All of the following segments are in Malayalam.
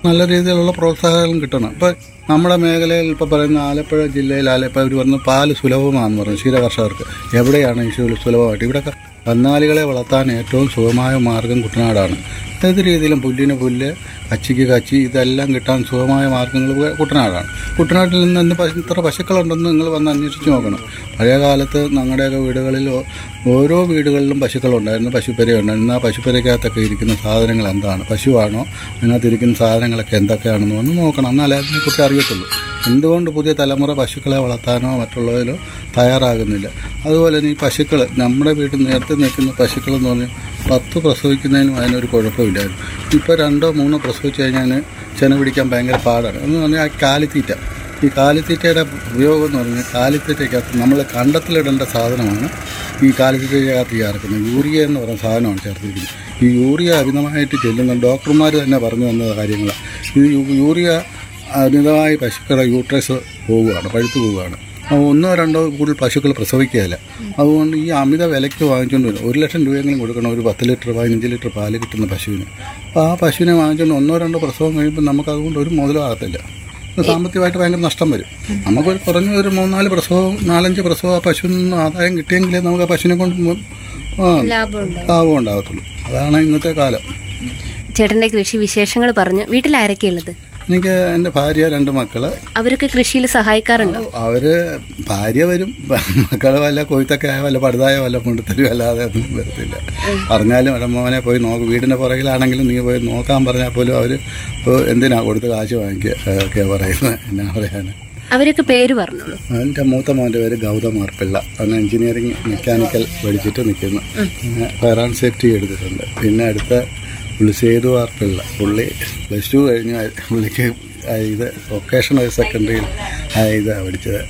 നല്ല രീതിയിലുള്ള പ്രോത്സാഹനം കിട്ടണം ഇപ്പം നമ്മുടെ മേഖലയിൽ ഇപ്പോൾ പറയുന്ന ആലപ്പുഴ ജില്ലയിൽ ആലപ്പുഴ അവർ പറഞ്ഞ് പാല് സുലഭമാണെന്ന് പറഞ്ഞു ക്ഷീര കർഷകർക്ക് എവിടെയാണ് ഈ സുല- സുലഭമായിട്ട് ഇവിടെ കന്നാലികളെ വളർത്താൻ ഏറ്റവും സുഖമായ മാർഗം കുട്ടനാടാണ് ഏത് രീതിയിലും പുല്ലിന് പുല്ല് കച്ചിക്ക് കച്ചി ഇതെല്ലാം കിട്ടാൻ സുഖമായ മാർഗങ്ങൾ കുട്ടനാടാണ് കുട്ടനാട്ടിൽ നിന്ന് ഇന്ന് പശു- ഇത്ര പശുക്കളുണ്ടെന്ന് നിങ്ങൾ വന്ന് അന്വേഷിച്ച് നോക്കണം പഴയ കാലത്ത് ഞങ്ങളുടെയൊക്കെ വീടുകളിൽ ഓ- ഓരോ വീടുകളിലും പശുക്കളുണ്ടായിരുന്നു പശുപ്പെര ഉണ്ടായിരുന്നു ആ പശുപ്പെരയ്ക്കകത്തൊക്കെ ഇരിക്കുന്ന സാധനങ്ങൾ എന്താണ് പശുവാണോ അതിനകത്ത് ഇരിക്കുന്ന സാധനങ്ങളൊക്കെ എന്തൊക്കെയാണെന്ന് ഒന്ന് നോക്കണം എന്നാലേ അതിനെക്കുറിച്ച് അറിയത്തുള്ളൂ എന്തുകൊണ്ട് പുതിയ തലമുറ പശുക്കളെ വളർത്താനോ മറ്റുള്ളതിലോ തയ്യാറാകുന്നില്ല അതുപോലെ തന്നെ ഈ പശുക്കൾ നമ്മുടെ വീട്ടിൽ നേരത്തെ നിൽക്കുന്ന പശുക്കൾ എന്ന് പറഞ്ഞാൽ പത്ത് പ്രസവിക്കുന്നതിനും അതിനൊരു കുഴപ്പമില്ലായിരുന്നു ഇപ്പോൾ രണ്ടോ മൂന്നോ പ്രസവിച്ച് കഴിഞ്ഞാൽ ചെന പിടിക്കാൻ ഭയങ്കര പാടാണ് എന്ന് പറഞ്ഞാൽ ആ കാലിത്തീറ്റ ഈ കാലിത്തീറ്റയുടെ ഉപയോഗം എന്ന് പറഞ്ഞാൽ കാലിത്തീറ്റയ്ക്കകത്ത് നമ്മൾ കണ്ടത്തിലിടേണ്ട സാധനമാണ് ഈ കാലിത്തീറ്റയ്ക്കകത്ത് ചേർക്കുന്നത് യൂറിയ എന്ന് പറയുന്ന സാധനമാണ് ചേർത്തിരിക്കുന്നത് ഈ യൂറിയ അമിതമായിട്ട് ചെല്ലുന്ന ഡോക്ടർമാർ തന്നെ പറഞ്ഞു തന്ന കാര്യങ്ങളാണ് ഈ യൂ- യൂറിയ അമിതമായി പശുക്കളുടെ യൂട്രസ് പോവുകയാണ് പഴുത്തു പോവുകയാണ് അപ്പോൾ ഒന്നോ രണ്ടോ കൂടുതൽ പശുക്കൾ പ്രസവിക്കുകയില്ല അതുകൊണ്ട് ഈ അമിത വിലയ്ക്ക് വാങ്ങിച്ചുകൊണ്ട് വരും ഒരു ലക്ഷം രൂപയെങ്കിലും കൊടുക്കണം ഒരു പത്ത് ലിറ്റർ പതിനഞ്ച് ലിറ്റർ പാല് കിട്ടുന്ന പശുവിന് അപ്പോൾ ആ പശുവിനെ വാങ്ങിച്ചുകൊണ്ട് ഒന്നോ രണ്ടോ പ്രസവം കഴിയുമ്പോൾ നമുക്ക് അതുകൊണ്ട് ഒരു മുതലാകത്തില്ല ഇത് സാമ്പത്തികമായിട്ട് ഭയങ്കര നഷ്ടം വരും നമുക്കൊരു കുറഞ്ഞ ഒരു മൂന്നാല് പ്രസവം നാലഞ്ച് പ്രസവം ആ പശുവിൽ നിന്ന് ആദായം കിട്ടിയെങ്കിലേ നമുക്ക് ആ പശുവിനെ കൊണ്ട് മു- ആ, ലാഭമുണ്ടോ ലാഭം ഉണ്ടാകത്തുള്ളൂ അതാണ് ഇന്നത്തെ കാലം ചേട്ടന്റെ കൃഷി വിശേഷങ്ങൾ പറഞ്ഞു വീട്ടിൽ ആരൊക്കെയുള്ളത് എനിക്ക് എൻ്റെ ഭാര്യ രണ്ട് മക്കള് അവരൊക്കെ കൃഷിയിൽ സഹായിക്കാറുണ്ടോ അവര് ഭാര്യ വരും മക്കള് വല്ല കൊയ്ത്തൊക്കെ ആയ വല്ല പടുതായ വല്ല കൊണ്ടുത്തരും അല്ലാതെ ഒന്നും വരത്തില്ല പറഞ്ഞാലും അവിടെ മോനെ പോയി നോക്ക് വീടിൻ്റെ പുറകിലാണെങ്കിലും നീ പോയി നോക്കാൻ പറഞ്ഞാൽ പോലും അവർ എന്തിനാ കൊടുത്ത് കാശ് വാങ്ങിക്കുക ഒക്കെ പറയുന്നത് എന്നാ പറയാൻ അവരൊക്കെ പേര് പറഞ്ഞോളൂ എൻ്റെ മൂത്ത മോൻ്റെ പേര് ഗൗതം മാർപ്പിള്ള അവൻ എഞ്ചിനീയറിംഗ് മെക്കാനിക്കൽ പഠിച്ചിട്ട് നിൽക്കുന്നു പിന്നെ ഫയർ ആൻഡ് സേഫ്റ്റി എടുത്തിട്ടുണ്ട് പിന്നെ അടുത്ത പുള്ളി സേതു ആർപ്പിള്ള പുള്ളി പ്ലസ് ടു കഴിഞ്ഞ് പുള്ളിക്ക് ആ ഇത് വൊക്കേഷണൽ സെക്കൻഡറിയിൽ ആ ഇതാണ് പഠിച്ചത്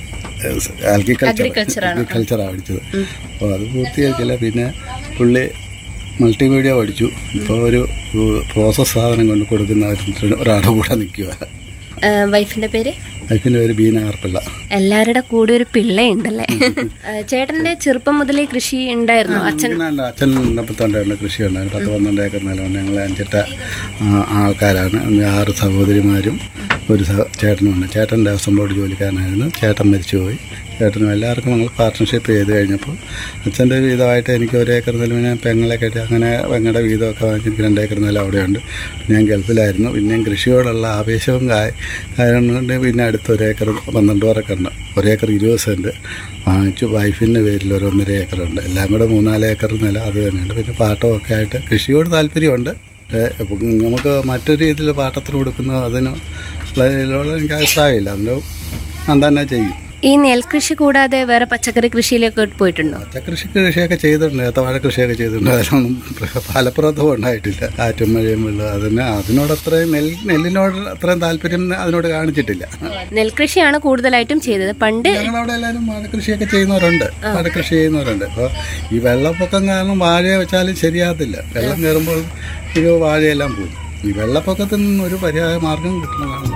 അഗ്രികൾച്ചർ അഗ്രികൾച്ചറാണ് പഠിച്ചത് അപ്പോൾ അത് പൂർത്തിയാക്കില്ല പിന്നെ പുള്ളി മൾട്ടിമീഡിയ പഠിച്ചു ഇപ്പോൾ ഒരു പ്രോസസ് സാധനം കൊണ്ട് കൊടുക്കുന്ന ഒരു- ഒരാളുടെ കൂടെ നിൽക്കുക വൈഫിന്റെ പേര് വൈഫിൻ്റെ പേര് ബീന ആർപ്പിള്ള എല്ലാവരുടെ കൂടെ ഒരു പിള്ളയുണ്ടല്ലേ ആ, ചേട്ടന്റെ ചെറുപ്പം മുതലേ കൃഷി ഉണ്ടായിരുന്നു അച്ഛൻ പിന്നെ അച്ഛൻ ഉണ്ടപ്പത്തോണ്ടായിരുന്നു കൃഷി ഉണ്ടായിരുന്നു പത്ത് പന്ത്രണ്ട് ഏക്കർ നിലമുണ്ട് ഞങ്ങൾ അഞ്ചെട്ട ആ, ആൾക്കാരാണ് അന്ന് ആറ് സഹോദരിമാരും ഒരു സഹ ചേട്ടനുമുണ്ട് ചേട്ടൻ ദേവസ്വം ബോർഡ് ജോലിക്കാരനായിരുന്നു ചേട്ടൻ മരിച്ചുപോയി ചേട്ടനും എല്ലാവർക്കും ഞങ്ങൾ പാർട്ട്ണർഷിപ്പ് ചെയ്ത് കഴിഞ്ഞപ്പോൾ അച്ഛൻ്റെ വീതമായിട്ട് എനിക്ക് ഒരു ഏക്കർ നിലവിനെ പെങ്ങളെ കെട്ടി അങ്ങനെ പെങ്ങളുടെ വീതമൊക്കെ വാങ്ങിച്ച് എനിക്ക് രണ്ട് ഏക്കർ നിലം അവിടെയുണ്ട് ഞാൻ ഗൾഫിലായിരുന്നു പിന്നെയും കൃഷിയോടുള്ള ആവേശവും കാ- കാരണം കൊണ്ട് പിന്നെ അടുത്ത ഒരു ഏക്കർ പന്ത്രണ്ട് പേരൊക്കെ ഉണ്ട് ഒരേക്കർ ഇരുപത് സെൻറ്റ് വാങ്ങിച്ചു വൈഫിൻ്റെ പേരിൽ ഒരു ഒന്നര ഏക്കറുണ്ട് എല്ലാം കൂടെ മൂന്നാല് ഏക്കർ നില അത് തന്നെയുണ്ട് പിന്നെ പാട്ടമൊക്കെ ആയിട്ട് കൃഷിയോട് താല്പര്യമുണ്ട് പക്ഷേ ഇപ്പം നമുക്ക് മറ്റൊരു രീതിയിൽ പാട്ടത്തിന് കൊടുക്കുന്നത് അതിന് അതിലുള്ള എനിക്ക് അഭിപ്രായമില്ല അതുകൊണ്ട് ഞാൻ തന്നെ ചെയ്യും ഈ നെൽകൃഷി കൂടാതെ വേറെ പച്ചക്കറി കൃഷിയിലൊക്കെ പോയിട്ടുണ്ടോ പച്ചക്കൃഷി കൃഷിയൊക്കെ ചെയ്തിട്ടുണ്ട് ഏത്തവാഴ കൃഷിയൊക്കെ ചെയ്തിട്ടുണ്ട് അതിനൊന്നും ഫലപ്രദവും ഉണ്ടായിട്ടില്ല കാറ്റും മഴയും വെള്ളം അതിന് അതിനോട് അത്രയും നെൽ നെല്ലിനോട് അത്രയും താല്പര്യം അതിനോട് കാണിച്ചിട്ടില്ല നെൽകൃഷിയാണ് കൂടുതലായിട്ടും ചെയ്തത് പണ്ട് ഞങ്ങളവിടെ എല്ലാവരും വാഴക്കൃഷിയൊക്കെ ചെയ്യുന്നവരുണ്ട് വാഴക്കൃഷി ചെയ്യുന്നവരുണ്ട് അപ്പോൾ ഈ വെള്ളപ്പൊക്കം കാരണം വാഴ വെച്ചാലും ശരിയാകത്തില്ല വെള്ളം കയറുമ്പോൾ ഇത് വാഴയെല്ലാം പോകും ഈ വെള്ളപ്പൊക്കത്തിൽ നിന്ന് ഒരു പര്യായ മാർഗം കിട്ടുന്നതാണ്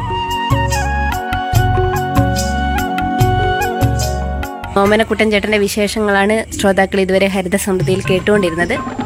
ഓമനക്കുട്ടൻ ചേട്ടന്റെ വിശേഷങ്ങളാണ് ശ്രോതാക്കൾ ഇതുവരെ ഹരിത സമൃദ്ധിയിൽ കേട്ടുകൊണ്ടിരുന്നത്